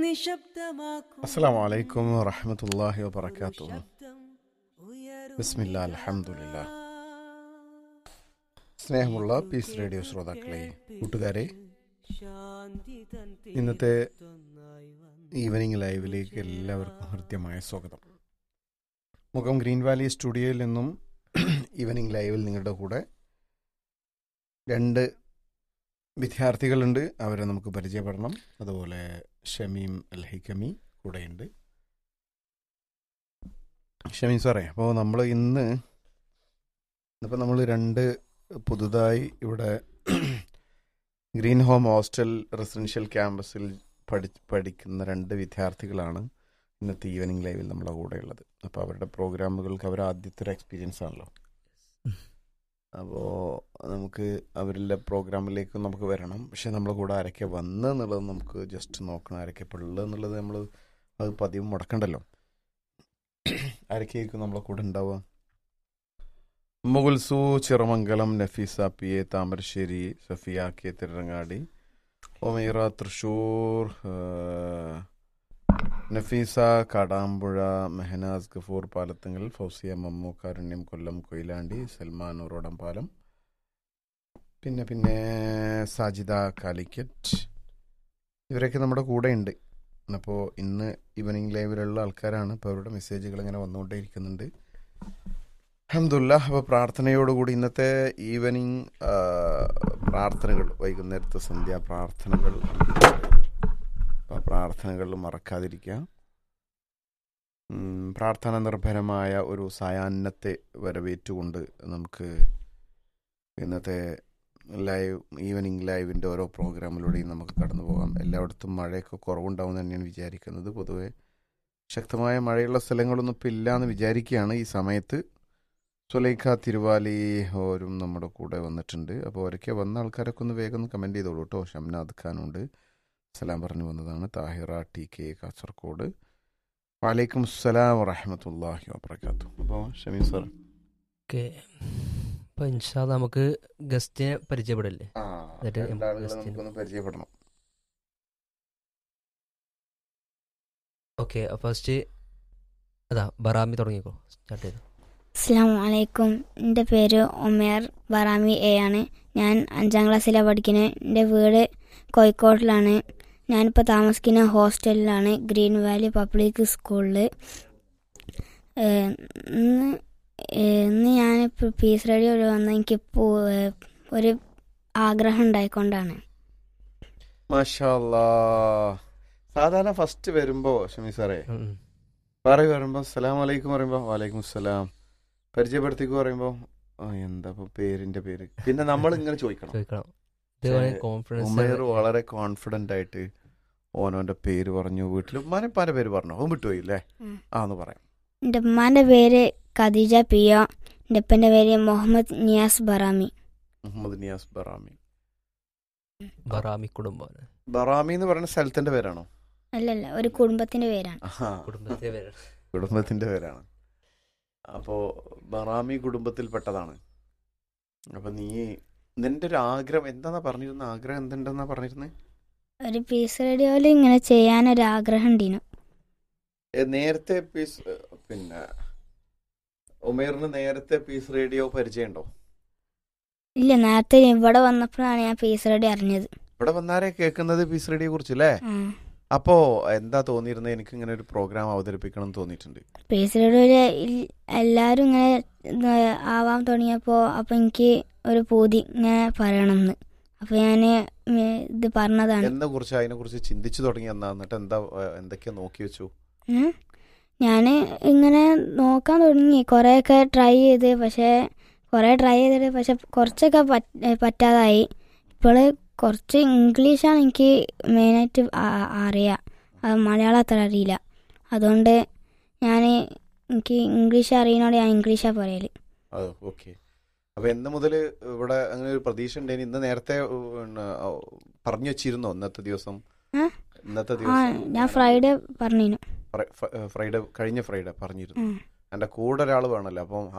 നിശബ്ദമാക്കും അസ്സാം വലൈക്കും വറഹമത്തല്ലാഹി വബർക്കാത്തു ബിസ്മില്ല അലഹമുല്ല സ്നേഹമുള്ള പീസ് റേഡിയോ ശ്രോതാക്കളെ കൂട്ടുകാരെ ശാന്തി തൻ ഇന്നത്തെ തീരത്തൊന്നായി വന്നു. ഈവനിങ് ലൈവിലേക്ക് എല്ലാവർക്കും ഹൃദ്യമായ സ്വാഗതം മുഖം ഗ്രീൻ വാലി സ്റ്റുഡിയോയിൽ നിന്നും ഈവനിങ് ലൈവിൽ നിങ്ങളുടെ കൂടെ രണ്ട് വിദ്യാർത്ഥികളുണ്ട് അവരെ നമുക്ക് പരിചയപ്പെടണം അതുപോലെ ഷമീം അൽ ഹിക്കമി കൂടെയുണ്ട് ഷമീം സാറേ അപ്പോൾ നമ്മൾ ഇന്ന് ഇന്നിപ്പോൾ നമ്മൾ രണ്ട് പുതുതായി ഇവിടെ ഗ്രീൻ ഹോം ഹോസ്റ്റൽ റെസിഡൻഷ്യൽ ക്യാമ്പസിൽ പഠി പഠിക്കുന്ന രണ്ട് വിദ്യാർത്ഥികളാണ് ഇന്നത്തെ ഈവനിങ് ലൈവിൽ നമ്മളെ കൂടെ ഉള്ളത് അപ്പോൾ അവരുടെ പ്രോഗ്രാമുകൾക്ക് അവർ ആദ്യത്തെ ഒരു എക്സ്പീരിയൻസ് ആണല്ലോ അപ്പോൾ നമുക്ക് അവരുടെ പ്രോഗ്രാമിലേക്ക് നമുക്ക് വരണം പക്ഷെ നമ്മളെ കൂടെ ആരൊക്കെ വന്ന് എന്നുള്ളത് നമുക്ക് ജസ്റ്റ് നോക്കണം ആരൊക്കെ ഇപ്പോൾ ഉള്ളത് എന്നുള്ളത് നമ്മൾ അത് പതിവ് മുടക്കണ്ടല്ലോ ആരൊക്കെയായിരിക്കും നമ്മളെ കൂടെ ഉണ്ടാവുക Mukulsu Chiramangalam Nafeesa P A Thamarassery Safiya K Thirangadi Omeera Thrissur ആ, നഫീസ കാടാമ്പുഴ മെഹനാസ് ഗഫൂർ പാലത്തുങ്കൽ ഫൗസിയ മമ്മു കാരുണ്യം കൊല്ലം കൊയിലാണ്ടി സൽമാൻ ഉറോടംപാലം പിന്നെ പിന്നെ സാജിദ കാലിക്കറ്റ് ഇവരൊക്കെ നമ്മുടെ കൂടെ ഉണ്ട് അപ്പോൾ ഇന്ന് ഈവനിങ് ലൈവിലുള്ള ആൾക്കാരാണ് ഇപ്പോൾ അവരുടെ മെസ്സേജുകൾ ഇങ്ങനെ വന്നുകൊണ്ടേയിരിക്കുന്നുണ്ട് അഹമ്മദില്ല അപ്പോൾ പ്രാർത്ഥനയോടുകൂടി ഇന്നത്തെ ഈവനിങ് ആ, പ്രാർത്ഥനകൾ വൈകുന്നേരത്തെ സന്ധ്യാ പ്രാർത്ഥനകൾ അപ്പോൾ പ്രാർത്ഥനകൾ മറക്കാതിരിക്കുക ഉം, പ്രാർത്ഥന നിർഭരമായ ഒരു സായാഹ്നത്തെ വരവേറ്റുകൊണ്ട് നമുക്ക് ഇന്നത്തെ ലൈവ് ഈവനിങ് ലൈവിൻ്റെ ഓരോ പ്രോഗ്രാമിലൂടെയും നമുക്ക് കടന്നു പോകാം എല്ലായിടത്തും മഴയൊക്കെ കുറവുണ്ടാവും തന്നെയാണ് വിചാരിക്കുന്നത് പൊതുവെ ശക്തമായ മഴയുള്ള സ്ഥലങ്ങളൊന്നും ഇപ്പോൾ ഇല്ല എന്ന് വിചാരിക്കുകയാണ് ഈ സമയത്ത് സുലൈഖ തിരുവാലി ഓരും നമ്മുടെ കൂടെ വന്നിട്ടുണ്ട് അപ്പോൾ അവരൊക്കെ വന്ന ആൾക്കാരൊക്കെ ഒന്ന് വേഗം ഒന്ന് കമൻറ്റ് ചെയ്തോളൂ കേട്ടോ ഷംനാദ് ഖാനുണ്ട് സലാം പറഞ്ഞു വന്നതാണ് താഹിറ ടി കെ കാസർഗോഡ് വലൈക്കും അസ്സലാം വറഹമത്തല്ലാഹി വാബർക്കാത്തു അപ്പോൾ ഷമീം സാർ ഓക്കെ അപ്പോൾ ഇൻഷാ നമുക്ക് ഗസ്റ്റിനെ പരിചയപ്പെടല്ലേ ആ എന്നിട്ട് രണ്ടാളുകളെ question. നമുക്കൊന്ന് പരിചയപ്പെടണം ഓക്കെ ഫസ്റ്റ് അതാ ബറാമി തുടങ്ങിക്കോ സ്റ്റാർട്ട് ചെയ്തു അസ്സാം വലൈക്കും എൻ്റെ പേര് ഒമേർ ബറാമി എ ആണ് ഞാൻ അഞ്ചാം ക്ലാസ്സിലാണ് പഠിക്കുന്നത് എൻ്റെ വീട് കോഴിക്കോട്ടിലാണ് ഞാനിപ്പോൾ താമസിക്കുന്ന ഹോസ്റ്റലിലാണ് ഗ്രീൻ വാലി പബ്ലിക് സ്കൂളിൽ ഇന്ന് ഏഹ് ഇന്ന് ഞാനിപ്പോൾ പീസ് റേഡിയോയിൽ വന്ന എനിക്ക് പോ- ഏഹ് ഒരു ആഗ്രഹം ഉണ്ടായിക്കൊണ്ടാണ് മാഷാ അല്ലാ. സാധാരണ ഫസ്റ്റ് വരുമ്പോ ഷമീ സാറേ ഉം, ഉം. പറയ് വരുമ്പോ സലാം വലൈക്കും പറയുമ്പോ വലൈക്കും സലാം പരിചയപ്പെടുത്തിക്ക് പറയുമ്പോ ആ എന്താ ഇപ്പൊ പേരിന്റെ പേര് പിന്നെ നമ്മൾ ഇങ്ങനെ ചോദിക്കണം ചോദിക്കണം ഇതേപോലെ ഉമേർ കോൺഫിഡൻസ് വളരെ കോൺഫിഡന്റ് ആയിട്ട് ഓനോന്റെ പേര് പറഞ്ഞു വീട്ടിൽ ഉമ്മാനെപ്പാന്റെ പേര് പറഞ്ഞു അവൻ വിട്ടുപോയില്ലേ ഉം. ആ എന്ന് പറയാം എൻ്റെ ഉമ്മാൻ്റെ പേര് ഖദീജ പിയ എൻ്റെ അപ്പൻ്റെ പേര് മുഹമ്മദ് നിയാസ് ബറാമി മുഹമ്മദ് നിയാസ് ബറാമി ബറാമി കുടുംബമാണ് ബറാമി എന്ന് പറയുന്ന സ്ഥലത്തിന്റെ പേരാണോ അല്ലല്ല ഒരു കുടുംബത്തിൻ്റെ പേരാണ് ആഹാ. കുടുംബത്തെ പേര് കുടുംബത്തിന്റെ പേരാണ് അപ്പോ ബറാമി കുടുംബത്തിൽപ്പെട്ടതാണ് അപ്പൊ നീ നിന്റെ ഒരു ആഗ്രഹം എന്താന്നാ പറഞ്ഞിരുന്ന ആഗ്രഹം എന്തുണ്ടെന്നാ പറഞ്ഞിരുന്നേ ഒരു പീസ് റേഡിയോയിൽ ഇങ്ങനെ ചെയ്യാനൊരു ആഗ്രഹം ഉണ്ടീനു ഏ, നേരത്തെ പീസ് ഏ, പിന്നെ ഉമേറിന് നേരത്തെ പീസ് റേഡിയോ പരിചയമുണ്ടോ ഇല്ല നേരത്തെ ഇവിടെ വന്നപ്പോഴാണ് ഞാൻ പീസ് റേഡിയോ അറിഞ്ഞത് ഇവിടെ വന്നാരെ കേൾക്കുന്നത് പീസ് റേഡിയോ കുറിച്ച് അല്ലേ ആ. അപ്പോ എന്താ തോന്നിയിരുന്നത് എനിക്ക് ഇങ്ങനെ ഒരു പ്രോഗ്രാം അവതരിപ്പിക്കണം എന്ന് തോന്നിയിട്ടുണ്ട് പീസ് റേഡിയോയിൽ എല്ലാവരും ഇങ്ങനെ ഇത് ആവാൻ തുടങ്ങിയപ്പോൾ അപ്പോൾ എനിക്ക് ഒരു പൂതി ഇങ്ങനെ പറയണമെന്ന് അപ്പോൾ ഞാൻ ഇത് പറഞ്ഞതാണ് എന്നെ കുറിച്ച് അതിനെ കുറിച്ച് ചിന്തിച്ചു തുടങ്ങി എന്നാ എന്നിട്ട് എന്താ ഏ, എന്തൊക്കെയാ നോക്കി വെച്ചു ഞാൻ ഇങ്ങനെ നോക്കാൻ തുടങ്ങി കുറേയൊക്കെ ട്രൈ ചെയ്ത് പക്ഷേ കുറേ ട്രൈ ചെയ്തിട്ട് പക്ഷെ കുറച്ചൊക്കെ പറ്റ- പറ്റാതായി ഇപ്പോൾ കുറച്ച് ഇംഗ്ലീഷാണ് എനിക്ക് മെയിനായിട്ട് ആ- അറിയാം അത് മലയാളം അത്ര അറിയില്ല അതുകൊണ്ട് ഞാൻ എനിക്ക് ഇംഗ്ലീഷ് അറിയുന്നോണ്ട് ഞാൻ ഇംഗ്ലീഷാണ് പറയൽ അത് ഓക്കെ അപ്പൊ എന്ന് മുതൽ ഇവിടെ അങ്ങനെ ഒരു പ്രതീക്ഷ ഉണ്ടേനി ഇന്ന് നേരത്തെ ഉ, പിന്നെ, ഓ, പറഞ്ഞു വെച്ചിരുന്നോ ഇന്നത്തെ ദിവസം ആ? ഇന്നത്തെ ആ ദിവസം ഞാൻ ഫ്രൈഡേ പറഞ്ഞു ഫ്രൈ- ഫ്രൈഡേ കഴിഞ്ഞ ഫ്രൈഡേ പറഞ്ഞിരുന്നു ഉം. എന്റെ കൂടെ ഒരാൾ വേണമല്ലോ അപ്പം